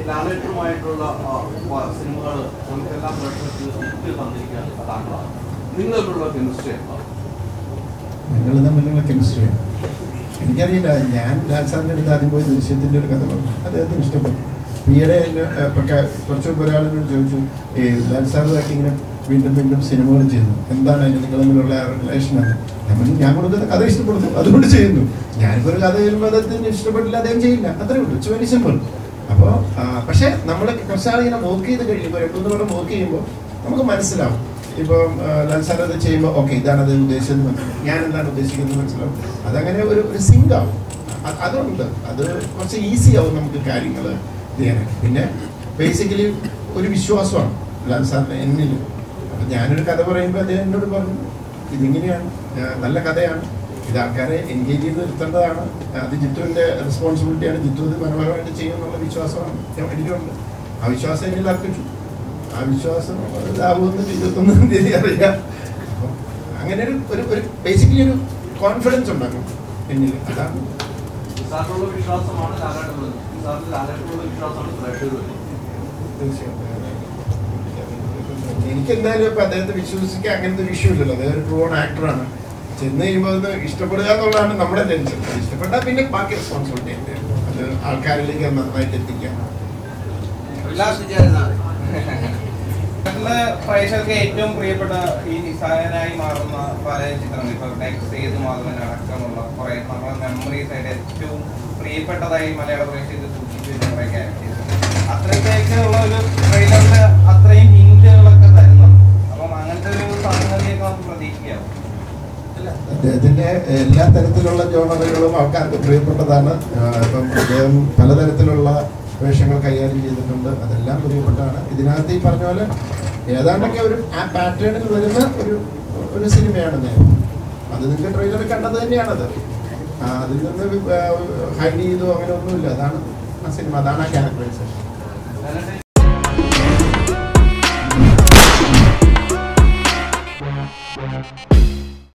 ലാലേറ്ററുമായിട്ടുള്ള സിനിമകൾ നമുക്കെല്ലാം പ്രേക്ഷകർക്ക് ഒത്തിരി തന്നിരിക്കുകയാണ് താങ്കളാണ് നിങ്ങൾക്കുള്ള കെമിസ്ട്രി എന്താണ് ഞങ്ങൾ തമ്മിലുള്ള കെമിസ്ട്രിയാണ് എനിക്കറിയില്ല ഞാൻ ലാൽ സാറിൻ്റെ അടുത്ത് ആദ്യം പോയി ദൃശ്യത്തിൻ്റെ ഒരു കഥ പറഞ്ഞു അദ്ദേഹത്തിന് ഇഷ്ടപ്പെട്ടു ഈയിടെ എന്നെ, ഏഹ്, പ്രകാ- കുറച്ച് മുമ്പ് ഒരാളിനോട് ചോദിച്ചു ഈ ലാൽ സാറുമായിട്ട് ഇങ്ങനെ വീണ്ടും വീണ്ടും സിനിമകൾ ചെയ്യുന്നു എന്താണ് അതിന് നിങ്ങൾ തമ്മിലുള്ള റിലേഷൻ ആണ് ഞാൻ പറഞ്ഞു ഞാൻ കൊടുക്കുന്ന കഥ ഇഷ്ടപ്പെടുന്നു അതുകൊണ്ട് ചെയ്യുന്നു ഞാനിപ്പോൾ ഒരു കഥ ചെയ്യുമ്പോൾ അദ്ദേഹത്തിന് ഇഷ്ടപ്പെട്ടില്ല അദ്ദേഹം ചെയ്യില്ല അത്രേ ഉള്ളൂ ഇറ്റ്സ് വെരി സിമ്പിൾ അപ്പോൾ പക്ഷേ നമ്മൾ കുറച്ചാളിങ്ങനെ വർക്ക് ചെയ്ത് കഴിയുമ്പോൾ രണ്ടു മൂന്ന് വട്ടം വർക്ക് ചെയ്യുമ്പോൾ നമുക്ക് മനസ്സിലാവും ഇപ്പം ലാൽ സാർ അത് ചെയ്യുമ്പോൾ ഓക്കെ ഇതാണ് അത് ഉദ്ദേശിച്ചത് മനസ്സിലാവും ഞാൻ എന്താണ് ഉദ്ദേശിക്കുന്നത് മനസ്സിലാവും അതങ്ങനെ ഒരു ഒരു സിങ്ക് ആവും അ- അതുണ്ട് അത് കുറച്ച് ഈസി ആവും നമുക്ക് കാര്യങ്ങൾ ചെയ്യാനായിട്ട് പിന്നെ ബേസിക്കലി ഒരു വിശ്വാസമാണ് ലാൽ സാറിന് എന്നിൽ അപ്പം ഞാനൊരു കഥ പറയുമ്പോൾ അദ്ദേഹം എന്നോട് പറഞ്ഞു ഇതിങ്ങനെയാണ് ആ, നല്ല കഥയാണ് ഇത് ആൾക്കാരെ എൻഗേജ് ചെയ്ത് നിർത്തേണ്ടതാണ് അത് ജിത്തുവിൻ്റെ റെസ്പോൺസിബിലിറ്റിയാണ് ജിത്തു ഇത് മനോഹരമായിട്ട് ചെയ്യുമെന്നുള്ള വിശ്വാസമാണ് ഞാൻ എനിക്കുണ്ട് ആ വിശ്വാസം എന്നിൽ അർപ്പിച്ചു ആ വിശ്വാസം ഇതാവുമെന്ന് ഇരുപത്തൊന്നാം തീയതി അറിയാം അപ്പം അങ്ങനെ ഒരു ഒരു ഒരു ബേസിക്കലി ഒരു കോൺഫിഡൻസ് ഉണ്ടാക്കും എന്നിൽ അതാണ് സാറിനുള്ള വിശ്വാസമാണ് ലാലേട്ടനുള്ളത് സാറിന് ലാലേട്ടനുള്ള വിശ്വാസമാണ് പ്രേക്ഷകർ തീർച്ചയായിട്ടും എനിക്ക് എന്തായാലും ഇപ്പൊ അദ്ദേഹത്തെ വിശ്വസിക്കാൻ അങ്ങനത്തെ ഒരു ഇഷ്യൂ ഇല്ലല്ലോ അദ്ദേഹം ഒരു ട്രൂ ആക്ടറാണ് ചെന്ന് കഴിയുമ്പോൾ അത് ഇഷ്ടപ്പെടുക എന്നുള്ളതാണ് നമ്മുടെ ടെൻഷൻ അത് ഇഷ്ടപ്പെട്ടാൽ പിന്നെ ബാക്കി റെസ്പോൺസിബിലിറ്റി ഉണ്ട് അത് ആൾക്കാരിലേക്ക് അത് നന്നായിട്ട് എത്തിക്കാം കേരളത്തിലെ പ്രേക്ഷകർക്ക് ഏറ്റവും പ്രിയപ്പെട്ട ഈ നിസ്സാരനായി മാറുന്ന പല ചിത്രങ്ങൾ ഇപ്പൊ നെക്സ്റ്റ് സേതു മാധവൻ അടക്കമുള്ള കുറെ നമ്മുടെ മെമ്മറീസ് ആയിട്ട് ഏറ്റവും പ്രിയപ്പെട്ടതായി മലയാള പ്രേക്ഷകർക്ക് സൂക്ഷിച്ചു വെച്ച കുറെ ക്യാരക്ടേഴ്സ് അത്രത്തേക്കുള്ള ഒരു ട്രെയിലറിന്റെ അത്രയും ഹിന്റുകളൊക്കെ തരുന്നുണ്ട് അപ്പം അങ്ങനത്തെ ഒരു സംഗതിയൊക്കെ നമുക്ക് പ്രതീക്ഷിക്കാം അദ്ദേഹത്തിന്റെ എല്ലാ തരത്തിലുള്ള ജോണറുകളും ആൾക്കാർക്ക് പ്രിയപ്പെട്ടതാണ് ആ, ഇപ്പം അദ്ദേഹം പലതരത്തിലുള്ള വേഷങ്ങൾ കൈകാര്യം ചെയ്തിട്ടുണ്ട് അതെല്ലാം പ്രിയപ്പെട്ടതാണ് ഇതിനകത്ത് ഈ പറഞ്ഞ പോലെ ഏതാണ്ടൊക്കെ ഒരു ആ പാറ്റേണിൽ വരുന്ന ഒരു ഒരു സിനിമയാണ് ഞാൻ അത് നിങ്ങൾക്ക് ട്രെയിലറിൽ കണ്ടത് തന്നെയാണത് ആ, അതിൽ നിന്ന് ഹൈഡ് ചെയ്തോ അങ്ങനെ ഒന്നുമില്ല അതാണ് ആ സിനിമ അതാണ് ആ ക്യാരക്ടറൈസേഷൻ ലാലേട്ടൻ